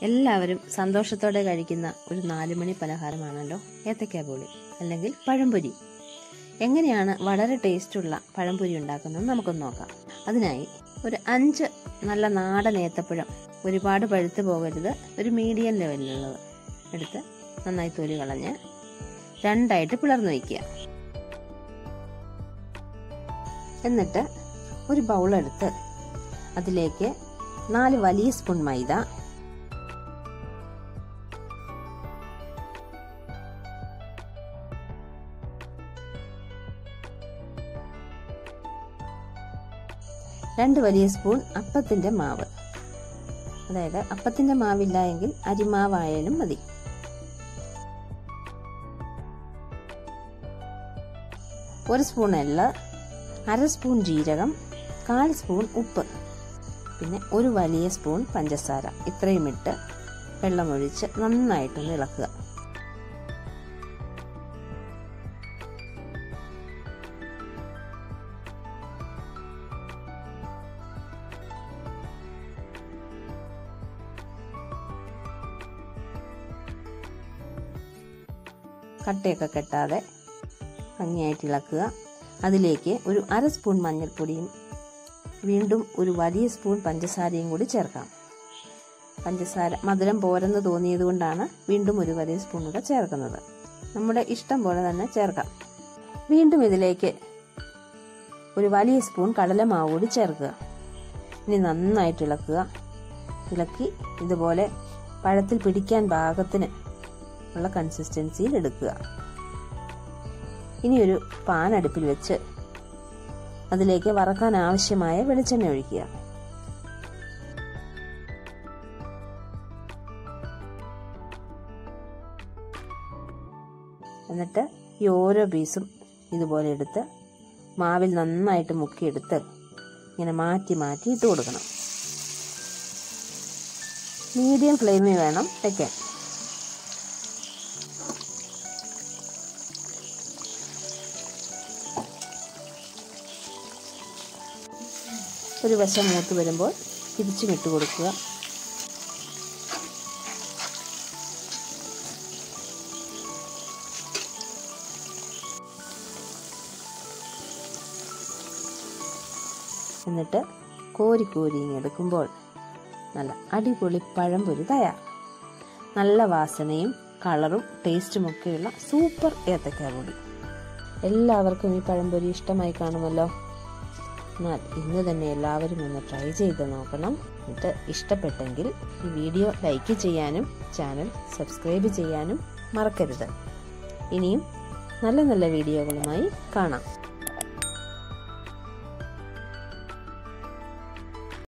എല്ലാവരും സന്തോഷത്തോടെ കഴിക്കുന്ന ഒരു നാലുമണി പലഹാരമാണല്ലോ ഏത്തയ്ക്ക പോളി അല്ലെങ്കിൽ പഴംപൊരി എങ്ങനെയാണ് വളരെ ടേസ്റ്റുള്ള പഴംപൊരി ഉണ്ടാക്കുന്നത് നമുക്കൊന്ന് നോക്കാം അതിനായി ഒരു അഞ്ച് നല്ല നാടൻ ഏത്തപ്പഴം ഒരുപാട് പഴുത്ത് പോകരുത് ഒരു മീഡിയം ലെവലിലുള്ളത് എടുത്ത് നന്നായി തൊലി കളഞ്ഞ് രണ്ടായിട്ട് പിളർന്നു വയ്ക്കുക എന്നിട്ട് ഒരു ബൗളെടുത്ത് അതിലേക്ക് നാല് വലിയ സ്പൂൺ മൈദ രണ്ട് വലിയ സ്പൂൺ അപ്പത്തിന്റെ മാവ് അതായത് അപ്പത്തിന്റെ മാവില്ല എങ്കിൽ അരിമാവായാലും മതി ഒരു സ്പൂൺ എള്ള് അര സ്പൂൺ ജീരകം കാൽ സ്പൂൺ ഉപ്പ് പിന്നെ ഒരു വലിയ സ്പൂൺ പഞ്ചസാര ഇത്രയും ഇട്ട് വെള്ളമൊഴിച്ച് നന്നായിട്ടൊന്ന് ഇളക്കുക കട്ടയൊക്കെ കെട്ടാതെ ഭംഗിയായിട്ട് ഇളക്കുക അതിലേക്ക് ഒരു അര സ്പൂൺ മഞ്ഞൾപ്പൊടിയും വീണ്ടും ഒരു വലിയ സ്പൂൺ പഞ്ചസാരയും കൂടി ചേർക്കാം പഞ്ചസാര മധുരം പോരെന്ന് തോന്നിയത് കൊണ്ടാണ് വീണ്ടും ഒരു വലിയ സ്പൂൺ കൂടെ ചേർക്കുന്നത് നമ്മുടെ ഇഷ്ടം പോലെ തന്നെ ചേർക്കാം വീണ്ടും ഇതിലേക്ക് ഒരു വലിയ സ്പൂൺ കടലമാവ് കൂടി ചേർക്കുക ഇനി നന്നായിട്ട് ഇളക്കുക ഇളക്കി ഇതുപോലെ പഴത്തിൽ പിടിക്കാൻ പാകത്തിന് ഉള്ള കൺസിസ്റ്റൻസിയിൽ എടുക്കുക ഇനി ഒരു പാൻ അടുപ്പിൽ വെച്ച് അതിലേക്ക് വറക്കാൻ ആവശ്യമായ വെളിച്ചെണ്ണ ഒഴിക്കുക എന്നിട്ട് ഈ ഓരോ പീസും ഇതുപോലെ എടുത്ത് മാവിൽ നന്നായിട്ട് മുക്കിയെടുത്ത് ഇങ്ങനെ മാറ്റി മാറ്റി ഇട്ട് കൊടുക്കണം മീഡിയം ഫ്ലെയിമിൽ വേണം വയ്ക്കാൻ ഒരു വശം മൂത്ത് വരുമ്പോൾ തിരിച്ചും ഇട്ട് കൊടുക്കുക എന്നിട്ട് കോരി കോരി എടുക്കുമ്പോൾ നല്ല അടിപൊളി പഴംപൊരി തയ്യാർ നല്ല വാസനയും കളറും ടേസ്റ്റും ഒക്കെയുള്ള സൂപ്പർ ഏത്തക്കാ പൊടി എല്ലാവർക്കും ഈ പഴംപൊരി ഇഷ്ടമായി കാണുമല്ലോ എന്നാൽ ഇന്ന് തന്നെ എല്ലാവരും ഒന്ന് ട്രൈ ചെയ്ത് നോക്കണം എന്നിട്ട് ഇഷ്ടപ്പെട്ടെങ്കിൽ ഈ വീഡിയോ ലൈക്ക് ചെയ്യാനും ചാനൽ സബ്സ്ക്രൈബ് ചെയ്യാനും മറക്കരുത് ഇനിയും നല്ല നല്ല വീഡിയോകളുമായി കാണാം